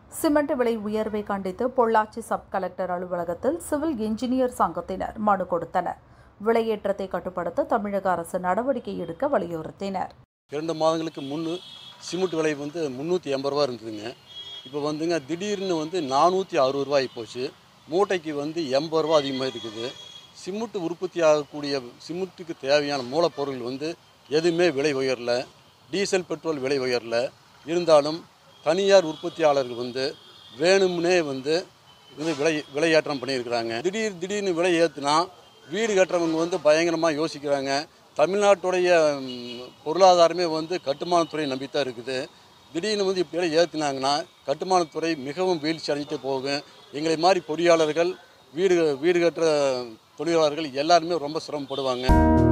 cement விலை உயர்வை கண்டித்து பொள்ளாச்சி சப் கலெக்டர் அலுவலகத்தில் சிவில் என்ஜினியர் சங்கத்தினர் மனு கொடுத்தனர் விலையேற்றத்தை கட்டுப்படுத்த தமிழக அரசு நடவடிக்கை எடுக்க வலியுறுத்தினர் இரண்டு மாதங்களுக்கு முன்னு சிமெண்ட் விலை வந்து முந்நூற்றி எண்பது ரூபா இருந்ததுங்க இப்போ வந்துங்க திடீர்னு வந்து நானூற்றி அறுபது ரூபாய் போச்சு மூட்டைக்கு வந்து எண்பது ரூபா அதிகமாக இருக்குது சிமெண்ட் உற்பத்தி ஆகக்கூடிய சிமெண்ட்டுக்கு தேவையான மூலப்பொருள் வந்து எதுவுமே விலை உயரல டீசல் பெட்ரோல் விலை உயரல இருந்தாலும் தனியார் உற்பத்தியாளர்கள் வந்து வேணும்னே வந்து இது விலை விலையேற்றம் பண்ணியிருக்கிறாங்க திடீர் திடீர்னு விலை ஏற்றுனா வீடு கட்டுறவங்க வந்து பயங்கரமாக யோசிக்கிறாங்க தமிழ்நாட்டுடைய ம், பொருளாதாரமே வந்து கட்டுமானத்துறை நம்பித்தான் இருக்குது திடீர்னு வந்து இப்படி விலை ஏற்றுனாங்கன்னா கட்டுமானத்துறை மிகவும் வீழ்ச்சி அடைஞ்சிட்டு போகும் எங்களை மாதிரி பொறியாளர்கள் வீடு வீடு கட்டுற தொழிலாளர்கள் எல்லாருமே ரொம்ப சிரமப்படுவாங்க